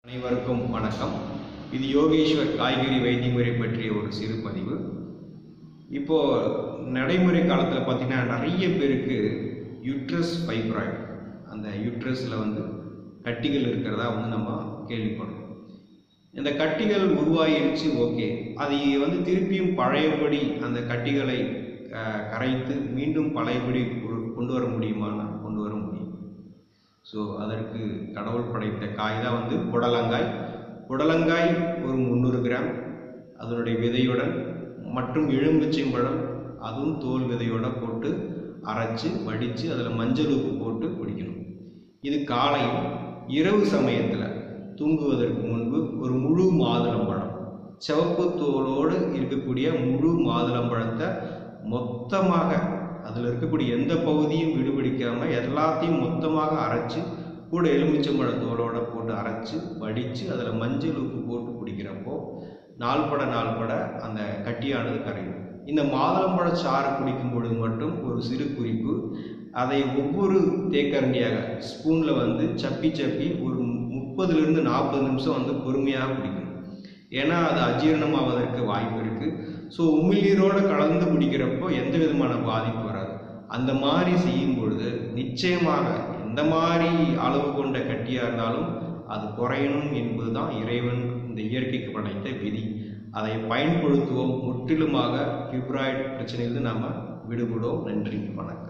அனைவருக்கும் வணக்கம் இது யோகேஸ்வர் காய்கறி வைத்திய முறை பற்றிய ஒரு சிறு பதிவு இப்போ நடைமுறை காலத்தில் பார்த்தீங்கன்னா நிறைய பேருக்கு யுட்ரஸ் ஃபைப்ராய்டு அந்த யுட்ரஸில் வந்து கட்டிகள் இருக்கிறதா வந்து நம்ம கேள்விப்படுறோம் இந்த கட்டிகள் உருவாயிருச்சு ஓகே அதை வந்து திருப்பியும் பழையபடி அந்த கட்டிகளை அஹ், கரைத்து மீண்டும் பழையபடி கொண்டு- கொண்டு வர முடியுமான்னா கொண்டு வர முடியும் ஸோ அதற்கு கடவுள் படைத்த காய் தான் வந்து புடலங்காய் புடலங்காய் ஒரு முந்நூறு கிராம் அதனுடைய விதையுடன் மற்றும் எலும்பிச்சம்பழம் அதுவும் தோல் விதையோட போட்டு அரைச்சு வடித்து அதில் மஞ்சள் உப்பு போட்டு குடிக்கணும் இது காலையில் இரவு சமயத்தில் தூங்குவதற்கு முன்பு ஒரு முழு மாதுளம்பழம் சிவப்பு தோலோடு இருக்கக்கூடிய முழு மாதுளம்பழத்தை மொத்தமாக அதில் இருக்கக்கூடிய எந்த பகுதியும் விடுபிடிக்காம எல்லாத்தையும் மொத்தமாக அரைச்சு கூட எலுமிச்சம்பழ தோலோட போட்டு அரைச்சு வடித்து அதில் மஞ்சள் உப்பு போட்டு குடிக்கிறப்போ நாள்பட நாள்பட அந்த கட்டியானது கரையும் இந்த மாதுளம்பழ சாறு குடிக்கும் பொழுது மட்டும் ஒரு சிறு குறிப்பு அதை ஒவ்வொரு தேக்கரண்டியாக ஸ்பூனில் வந்து சப்பி சப்பி ஒரு முப்பதுலேருந்து நாற்பது நிமிஷம் வந்து பொறுமையாக குடிக்கணும் ஏன்னா அது அஜீரணமாவதற்கு வாய்ப்பு இருக்குது ஸோ உமிழ்நீரோடு கலந்து குடிக்கிறப்போ எந்த விதமான பாதிப்பு வராது அந்த மாதிரி செய்யும் பொழுது நிச்சயமாக எந்த மாதிரி அளவு கொண்ட கட்டியாக இருந்தாலும் அது குறையணும் என்பது தான் இறைவன் இந்த இயற்கைக்கு படைத்த விதி அதை பயன்படுத்துவோம் முற்றிலுமாக ஃபிப்ராய்டு பிரச்சனையிலிருந்து நாம் விடுபடுவோம் நன்றி வணக்கம்